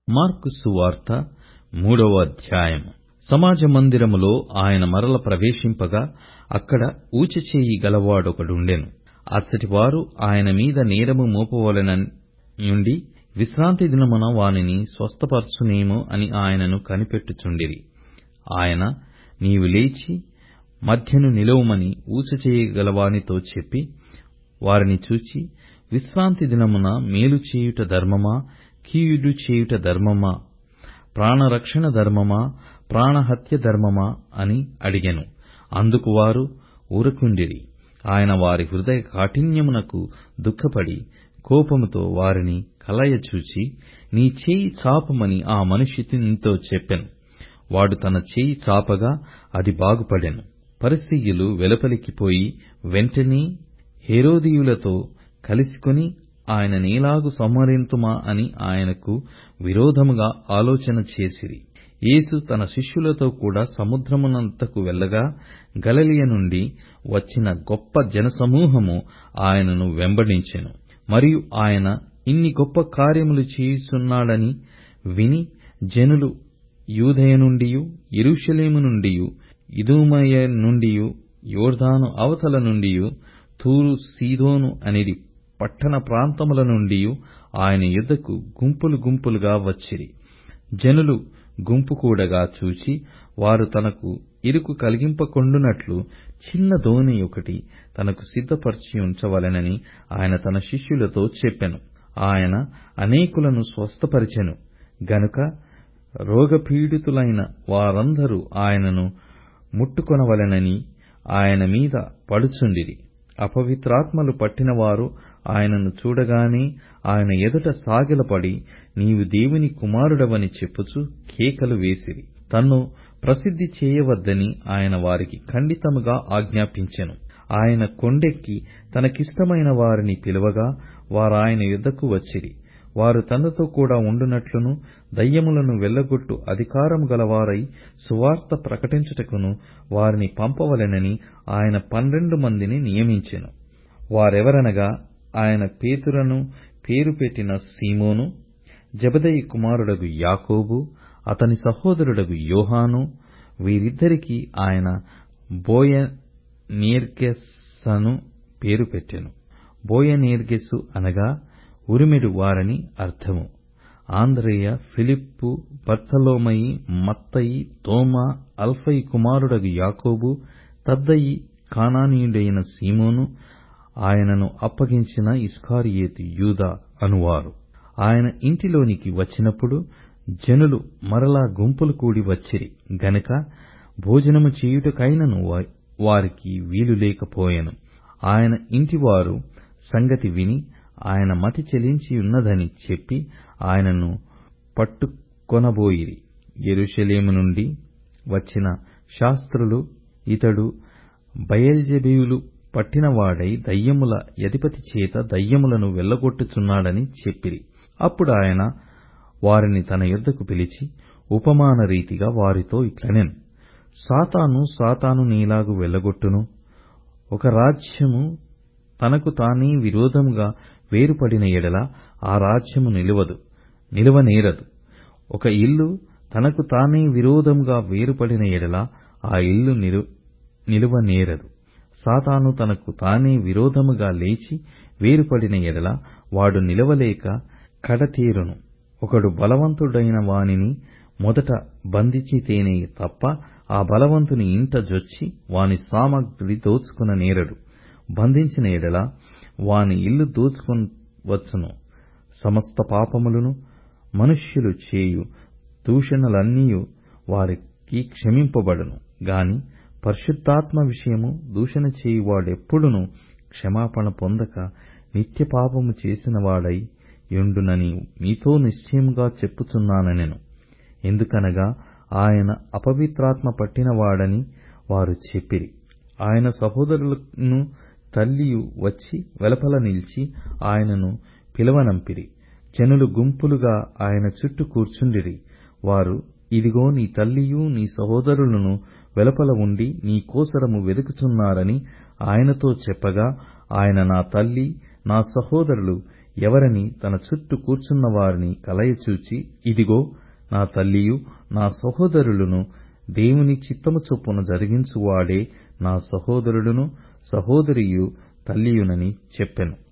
mark సువార్త మూడవ అధ్యాయం సమాజ మందిరములో ఆయన మరల ప్రవేశింపగా అక్కడ ఊచచేయి గలవాడొకడుండెను అచ్చటివారు ఆయన మీద నేరము మోపవలెననుండి విశ్రాంతి దినమున వానిని స్వస్థపరచునేమో అని ఆయనను కనిపెట్టుచుండిరి ఆయన నీవు లేచి మధ్యను నిలువుమని ఊచచేయి గలవానితో చెప్పి వారిని చూచి విశ్రాంతి దినమున మేలు చేయుట ధర్మమా కీడు చేయుట ధర్మమా ప్రాణరక్షణ ధర్మమా ప్రాణహత్య ధర్మమా అని అడిగెను అందుకు వారు ఊరకుండిరి ఆయన వారి హృదయ కాఠిన్యమునకు దుఃఖపడి కోపముతో వారిని కలయచూచి నీ చేయి చాపమని ఆ మనిషినితో చెప్పెను వాడు తన చేయి చాపగా అది బాగుపడెను పరిసయ్యులు వెలుపలికి పోయి వెంటనే హేరోదీయులతో కలిసికొని ఆయననేలాగు సంహరింతుమా అని ఆయనకు విరోధముగా ఆలోచన చేసిరి యేసు తన శిష్యులతో కూడా సముద్రమునొద్దకు వెళ్ళగా గలిలయ నుండి వచ్చిన గొప్ప జనసమూహము ఆయనను వెంబడించెను మరియు ఆయన ఇన్ని గొప్ప కార్యములు చేయుచున్నాడని విని జనులు యూదయ నుండియు యెరూషలేము నుండియు ఇదూమయ నుండియు యొర్దాను అవతల నుండియు తూరు సీదోను అనేది పట్టణ ప్రాంతముల నుండియు ఆయన యొద్దకు గుంపులు గుంపులుగా వచ్చిరి జనులు గుంపుకూడగా చూచి వారు తనకు ఇరుకు కలిగింపకుండునట్లు చిన్న దోణి ఒకటి తనకు సిద్ధపరచి ఉంచవలెనని ఆయన తన శిష్యులతో చెప్పెను ఆయన అనేకులను స్వస్థపరిచెను గనుక రోగపీడితులైన వారందరూ ఆయనను ముట్టుకొనవలెనని ఆయన మీద పడుచుండిరి అపవిత్రాత్మలు పట్టినవారు ఆయనను చూడగానే ఆయన ఎదుట సాగిలపడి నీవు దేవుని కుమారుడవని చెప్పుచు కేకలు వేసిరి తన్ను ప్రసిద్ధి చేయవద్దని ఆయన వారికి ఖండితముగా ఆజ్ఞాపించెను ఆయన కొండెక్కి తనకిష్టమైన వారిని పిలువగా వారాయన యుద్ధకు వచ్చిరి వారు తనతో కూడా ఉండునట్లును దయ్యములను వెళ్లగొట్టు అధికారము గలవారై సువార్త ప్రకటించుటకును వారిని పంపవలెనని ఆయన పన్నెండు మందిని నియమించెను వారెవరనగా ఆయన పేతురను పేరు పెట్టిన సీమోను జబదయి కుమారుడగు యాకోబు అతని సహోదరుడగు యోహాను వీరిద్దరికీ ఆయన బోయనేర్గెస్సను పేరు పెట్టెను బోయనేర్గెస్సు అనగా ఉరిమెడు వారని అర్థము ఆంద్రేయ ఫిలిప్పు బర్తలోమయి మత్తయి తోమా అల్ఫయి కుమారుడగు యాకోబు తద్దయి కానానీయుడైన సీమోను ఆయనను అప్పగించిన ఇస్కారియేతు యూదా అనువారు ఆయన ఇంటిలోనికి వచ్చినప్పుడు జనులు మరలా గుంపులు కూడి వచ్చిరి గనుక భోజనము చేయుటకైనను వారికి వీలు లేకపోయెను ఆయన ఇంటివారు సంగతి విని ఆయన మతి చెలించియున్నదని చెప్పి ఆయనను పట్టుకొనబోయిరి యెరూషలేము నుండి వచ్చిన శాస్త్రులు ఇతడు బయల్జెబూలు పట్టినవాడై దయ్యముల యధిపతి చేత దయ్యములను వెళ్లగొట్టుచున్నాడని చెప్పిరి అప్పుడాయన వారిని తన యొద్దకు పిలిచి ఉపమాన రీతిగా వారితో ఇట్లనెను సాతాను సాతాను నీలాగు వెళ్లగొట్టును ఒక రాజ్యము తనకు తానే విరోధముగా వేరుపడిన ఎడల ఆ రాజ్యము నిలువదు నిలువనేరదు ఒక ఇల్లు తనకు తానే విరోధముగా వేరుపడిన ఎడల ఆ ఇల్లు నిలువనేరదు సాతాను తనకు తానే విరోధముగా లేచి వేరుపడిన ఎడల వాడు నిలవలేక కడతేరును ఒకడు బలవంతుడైన వానిని మొదట బంధించితేనే తప్ప ఆ బలవంతుని ఇంట జొచ్చి వాని సామగ్రి దోచుకున నేరడు బంధించిన ఎడల వాని ఇల్లు దోచుకొనవచ్చును సమస్త పాపములను మనుష్యులు చేయు దూషణలన్నీయు వారికి క్షమింపబడును గాని పరిశుద్ధాత్మ విషయము దూషణ చేయువాడెప్పుడునూ క్షమాపణ పొందక నిత్య పాపము చేసినవాడై యుండునని మీతో నిశ్చయముగా చెప్పుచున్నానెను ఎందుకనగా ఆయన అపవిత్రాత్మ పట్టినవాడని వారు చెప్పిరి ఆయన సహోదరులను తల్లియు వచ్చి వెలుపల నిలిచి ఆయనను పిలవనంపిరి జనులు గుంపులుగా ఆయన చుట్టూ కూర్చుండిరి వారు ఇదిగో నీ తల్లియు నీ సహోదరులను వెలుపల ఉండి నీ కోసరము వెదుకుచున్నారని ఆయనతో చెప్పగా ఆయన నా తల్లి నా సహోదరులు ఎవరని తన చుట్టూ కూర్చున్న వారిని కలయచూచి ఇదిగో నా తల్లియు నా సహోదరులును దేవుని చిత్తము చొప్పున జరిగించువాడే నా సహోదరుడును సహోదరియు తల్లియునని చెప్పెను